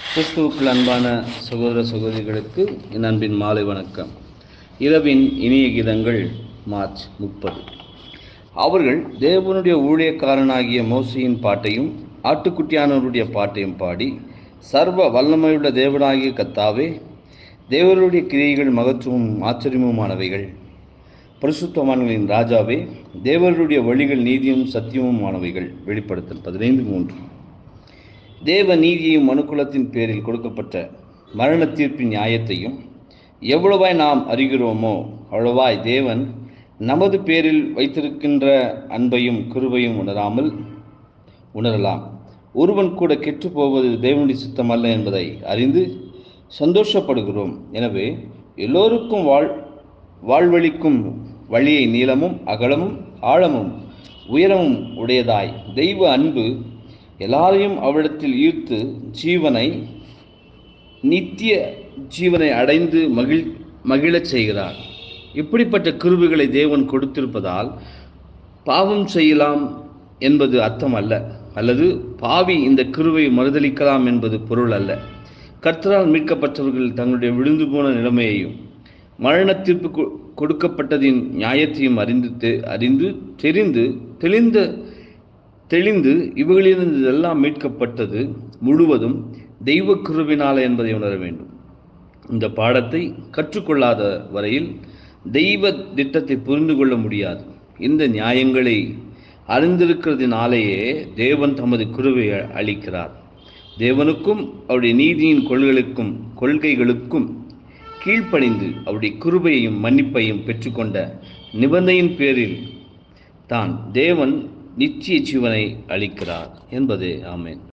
கிறிஸ்துவுக்குள் அன்பான சகோதர சகோதரிகளுக்கு என் அன்பின் மாலை வணக்கம் இரவின் இனிய கீதங்கள் மார்ச் முப்பது அவர்கள் தேவனுடைய ஊழியக்காரனாகிய மோசையின் பாட்டையும் ஆட்டுக்குட்டியானவருடைய பாட்டையும் பாடி சர்வ வல்லமையுள்ள தேவனாகிய கத்தாவே தேவருடைய கிரியைகள் மகத்துவமும் ஆச்சரியமுமானவைகள் பரிசுத்தவான்களின் ராஜாவே தேவருடைய வழிகள் நீதியும் சத்தியமுமானவைகள் வெளிப்படுத்தல் பதினைந்து மூன்று தேவ நீதியையும் மனுக்குலத்தின் பேரில் கொடுக்கப்பட்ட மரண தீர்ப்பின் நியாயத்தையும் எவ்வளவாய் நாம் அறிகிறோமோ அவ்வளவாய் தேவன் நமது பேரில் வைத்திருக்கின்ற அன்பையும் கிருபையும் உணராமல் உணரலாம் ஒருவன் கூட கெட்டு போவது தேவனுடைய சித்தம் அல்ல என்பதை அறிந்து சந்தோஷப்படுகிறோம் எனவே எல்லோருக்கும் வாழ் வாழ்வழிக்கும் வழியை நீளமும் அகலமும் ஆழமும் உயரமும் உடையதாய் தெய்வ அன்பு எல்லாரையும் அவரிடத்தில் ஈர்த்து ஜீவனை நித்திய ஜீவனை அடைந்து மகிழ் மகிழச் செய்கிறார் இப்படிப்பட்ட கிருபைகளை தேவன் கொடுத்திருப்பதால் பாவம் செய்யலாம் என்பது அர்த்தம் அல்ல அல்லது பாவி இந்த கிருவை மறுதளிக்கலாம் என்பது பொருள் அல்ல கர்த்தரால் மீட்கப்பட்டவர்கள் தங்களுடைய விழுந்து போன நிலைமையையும் மரண தீர்ப்பு கொ- கொடுக்கப்பட்டதின் நியாயத்தையும் அறிந்து தெ- அறிந்து தெரிந்து தெளிந்த தெளிந்து இவைகளிலிருந்து எல்லாம் மீட்கப்பட்டது முழுவதும் தெய்வ கிருபினால என்பதை உணர வேண்டும் இந்த பாடத்தை கற்றுக்கொள்ளாத வரையில் தெய்வ திட்டத்தை புரிந்து கொள்ள முடியாது இந்த நியாயங்களை அறிந்திருக்கிறதுனாலேயே தேவன் தமது குருவை அளிக்கிறார் தேவனுக்கும் அவருடைய நீதியின் கொள்கைகளுக்கும் கொள்கைகளுக்கும் கீழ்ப்படிந்து அவருடைய கிருபையையும் மன்னிப்பையும் பெற்றுக்கொண்ட நிபந்தனையின் பேரில் தான் தேவன் நித்திய ஜீவனை அளிக்கிறார் என்பதே ஆமென்